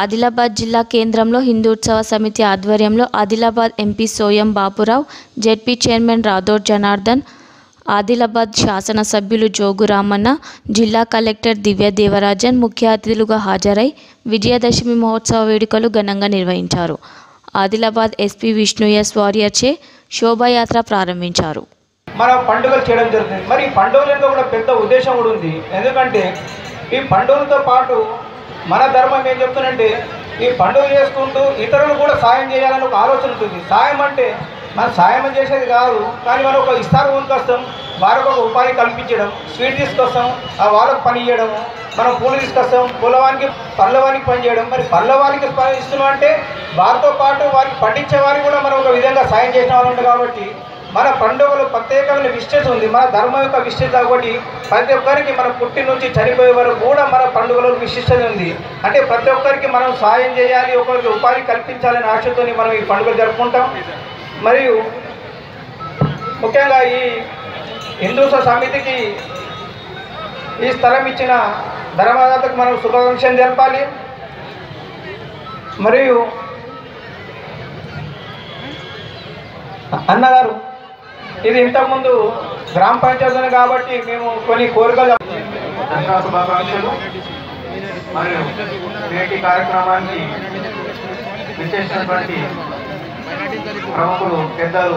ఆదిలాబాద్ జిల్లా కేంద్రంలో హిందూత్సవ సమితి ఆధ్వర్యంలో Adilabad MP Soyam Bapurao ZP chairman Rathod Janardhan Adilabad శాసనసభ్యులు జోగు రామన్న జిల్లా కలెక్టర్ దివ్య దేవరాజన్ ముఖ్య అతిథులుగా హాజరై విజయదశమి మహోత్సవ వేడుకలు ఘనంగా నిర్వహించారు ఆదిలాబాద్ ఎస్పీ విష్ణు ఎస్ వారియర్చే శోభాయాత్ర ప్రారంభించారు మన పండుగలు చేయడం జరుగుతుంది మరి ఈ పండుగల వెనుక కూడా పెద్ద ఉద్దేశం కూడా ఉంది ఎందుకంటే ఈ పండుగలతో పాటు మన ధర్మం ఏం చెప్తుందంటే ఈ పండుగ చేసుకుంటూ ఇతరులు కూడా సాయం చేయాలని ఒక ఆలోచన ఉంటుంది సాయం అంటే మనం సాయం చేసేది కాదు కానీ మనం ఒక ఇస్తారు కొనుకొస్తాం వారికి ఒక ఉపాధి కల్పించడం స్వీట్ తీసుకొస్తాం ఆ వాళ్ళకి పని ఇవ్వడం మనం పూలు తీసుకొస్తాం పూలవానికి పల్లవానికి పని చేయడం మరి పల్లవానికి పని ఇస్తున్నాం అంటే వారితో పాటు వారికి పండించే వారికి కూడా మనం ఒక విధంగా సాయం చేసిన వాళ్ళు ఉంటాం కాబట్టి మన పండుగలు ప్రత్యేకమైన విశేషత ఉంది మన ధర్మం యొక్క విశిష్టత ఒకటి ప్రతి ఒక్కరికి మన పుట్టి నుంచి చనిపోయే వరకు కూడా మన పండుగలకు విశిష్టత ఉంది అంటే ప్రతి ఒక్కరికి మనం సాయం చేయాలి ఒకరికి ఉపాధి కల్పించాలనే ఆశతో మనం ఈ పండుగలు జరుపుకుంటాం మరియు ముఖ్యంగా ఈ హిందూ సమితికి ఈ స్థలం ఇచ్చిన ధర్మదాతకు మనం శుభాకాంక్షలు జరపాలి మరియు అన్నగారు ఇది ఇంతకుముందు గ్రామ పంచాయతీ ఉంది కాబట్టి మేము కొన్ని కోరికలు దసరా శుభాకాంక్షలు మరియు నేటి కార్యక్రమానికి విచ్చేసినటువంటి ప్రముఖులు పెద్దలు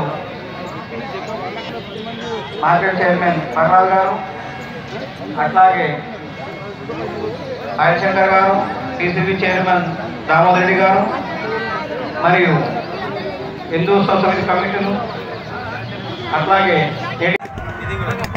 మార్కెట్ చైర్మన్ ప్రహ్లాద్ గారు అట్లాగే హరిశంకర్ గారు టీసీబీ చైర్మన్ దామోదర్ రెడ్డి గారు మరియు హిందూ సొసైటీ కమిటీలు అట్లాగే